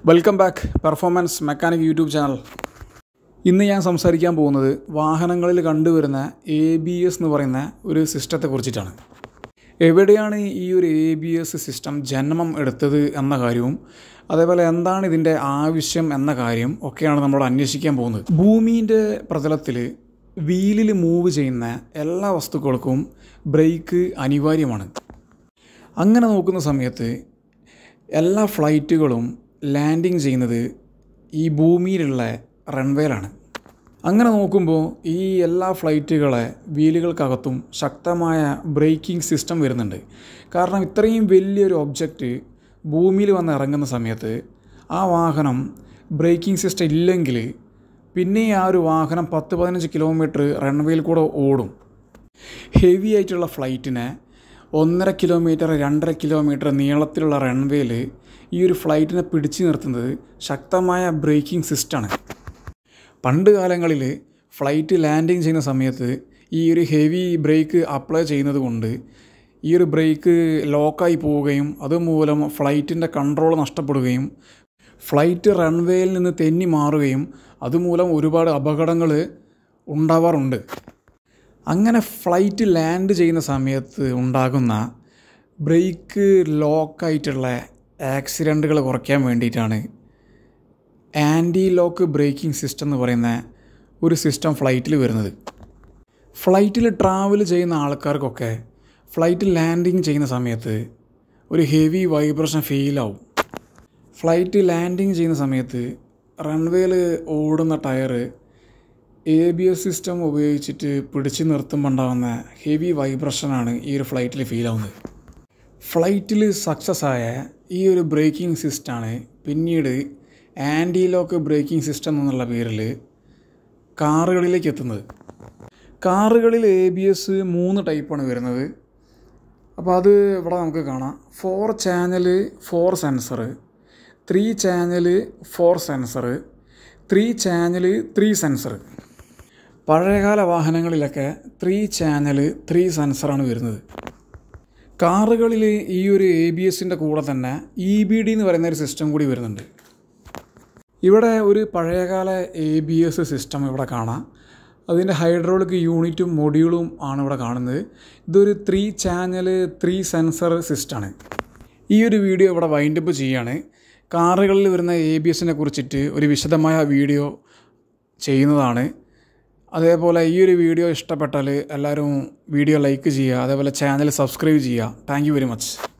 welcome back performance mechanic YouTube channel ഇന്ന് ഞാൻ സംസാരിക്കാൻ പോകുന്നത് വാഹനങ്ങളിൽ കണ്ടുവരുന്ന എ ബി എസ് എന്ന് പറയുന്ന ഒരു സിസ്റ്റത്തെ കുറിച്ചിട്ടാണ് എവിടെയാണ് ഈ ഒരു എ ബി എസ് സിസ്റ്റം ജന്മം എടുത്തത് എന്ന കാര്യവും അതേപോലെ എന്താണ് ഇതിൻ്റെ ആവശ്യം എന്ന കാര്യം ഒക്കെയാണ് നമ്മൾ അന്വേഷിക്കാൻ പോകുന്നത് ഭൂമിൻ്റെ പ്രതലത്തിൽ വീലിൽ മൂവ് ചെയ്യുന്ന എല്ലാ വസ്തുക്കൾക്കും ബ്രേക്ക് അനിവാര്യമാണ് അങ്ങനെ നോക്കുന്ന സമയത്ത് എല്ലാ ഫ്ലൈറ്റുകളും ലാൻഡിങ് ചെയ്യുന്നത് ഈ ഭൂമിയിലുള്ള റൺവേയിലാണ് അങ്ങനെ നോക്കുമ്പോൾ ഈ എല്ലാ ഫ്ലൈറ്റുകളെ വീലുകൾക്കകത്തും ശക്തമായ ബ്രേക്കിംഗ് സിസ്റ്റം വരുന്നുണ്ട് കാരണം ഇത്രയും വലിയൊരു ഒബ്ജക്റ്റ് ഭൂമിയിൽ വന്ന് ഇറങ്ങുന്ന സമയത്ത് ആ വാഹനം ബ്രേക്കിംഗ് സിസ്റ്റം ഇല്ലെങ്കിൽ പിന്നെ ആ ഒരു വാഹനം പത്ത് പതിനഞ്ച് കിലോമീറ്റർ റൺവേയിൽ കൂടെ ഓടും ഹെവി ആയിട്ടുള്ള ഫ്ലൈറ്റിനെ ഒന്നര കിലോമീറ്റർ രണ്ടര കിലോമീറ്റർ നീളത്തിലുള്ള റൺവേയിൽ ഈ ഒരു ഫ്ലൈറ്റിനെ പിടിച്ചു നിർത്തുന്നത് ശക്തമായ ബ്രേക്കിംഗ് സിസ്റ്റമാണ് പണ്ട് കാലങ്ങളിൽ ഫ്ലൈറ്റ് ലാൻഡിങ് ചെയ്യുന്ന സമയത്ത് ഈ ഒരു ഹെവി ബ്രേക്ക് അപ്ലൈ ചെയ്യുന്നത് കൊണ്ട് ഈ ഒരു ബ്രേക്ക് ലോക്കായി പോവുകയും അതുമൂലം ഫ്ലൈറ്റിൻ്റെ കൺട്രോൾ നഷ്ടപ്പെടുകയും ഫ്ലൈറ്റ് റൺവേയിൽ നിന്ന് തെന്നി മാറുകയും അതുമൂലം ഒരുപാട് അപകടങ്ങൾ ഉണ്ടാവാറുണ്ട് അങ്ങനെ ഫ്ലൈറ്റ് ലാൻഡ് ചെയ്യുന്ന സമയത്ത് ഉണ്ടാകുന്ന ബ്രേക്ക് ലോക്കായിട്ടുള്ള ആക്സിഡൻറ്റുകൾ കുറയ്ക്കാൻ വേണ്ടിയിട്ടാണ് ആൻറ്റി ലോക്ക് ബ്രേക്കിംഗ് സിസ്റ്റം എന്ന് പറയുന്ന ഒരു സിസ്റ്റം ഫ്ലൈറ്റിൽ വരുന്നത് ഫ്ലൈറ്റിൽ ട്രാവൽ ചെയ്യുന്ന ആൾക്കാർക്കൊക്കെ ഫ്ലൈറ്റ് ലാൻഡിങ് ചെയ്യുന്ന സമയത്ത് ഒരു ഹെവി വൈബ്രേഷൻ ഫീലാവും ഫ്ലൈറ്റ് ലാൻഡിങ് ചെയ്യുന്ന സമയത്ത് റൺവേയിൽ ഓടുന്ന tyre A B S system ഉപയോഗിച്ചിട്ട് പിടിച്ചു നിർത്തുമ്പോൾ ഉണ്ടാകുന്ന ഹെവി വൈബ്രേഷനാണ് ഈ ഒരു ഫ്ലൈറ്റിൽ ഫീൽ ആവുന്നത് ഫ്ലൈറ്റിൽ സക്സസ് ആയ ഈ ഒരു ബ്രേക്കിംഗ് സിസ്റ്റമാണ് പിന്നീട് ആൻറ്റി ലോക്ക് ബ്രേക്കിംഗ് സിസ്റ്റം എന്നുള്ള പേരിൽ കാറുകളിലേക്ക് എത്തുന്നത് കാറുകളിൽ എ ബി എസ് മൂന്ന് ടൈപ്പാണ് വരുന്നത് അപ്പോൾ അത് ഇവിടെ നമുക്ക് കാണാം four channel four sensor three channel four sensor three channel three sensor പഴയകാല വാഹനങ്ങളിലൊക്കെ ത്രീ ചാനൽ ത്രീ സെൻസറാണ് വരുന്നത് കാറുകളിൽ ഈ ഒരു എ ബി എസിൻ്റെ കൂടെ തന്നെ ഇ ബി ഡി എന്ന് പറയുന്ന ഒരു സിസ്റ്റം കൂടി വരുന്നുണ്ട് ഇവിടെ ഒരു പഴയകാല എ ബി എസ് സിസ്റ്റം ഇവിടെ കാണാം അതിൻ്റെ ഹൈഡ്രോളിക് യൂണിറ്റും മൊഡ്യൂളും ആണ് ഇവിടെ കാണുന്നത് ഇതൊരു ത്രീ ചാനൽ ത്രീ സെൻസർ സിസ്റ്റമാണ് ഈ ഒരു വീഡിയോ ഇവിടെ വൈൻഡപ്പ് ചെയ്യാണ് കാറുകളിൽ വരുന്ന എ ബി എസിനെ കുറിച്ചിട്ട് ഒരു വിശദമായ വീഡിയോ ചെയ്യുന്നതാണ് അതേപോലെ ഈ ഒരു വീഡിയോ ഇഷ്ടപ്പെട്ടാൽ എല്ലാവരും വീഡിയോ ലൈക്ക് ചെയ്യുക അതേപോലെ ചാനൽ സബ്സ്ക്രൈബ് ചെയ്യുക താങ്ക് യു വെരി മച്ച്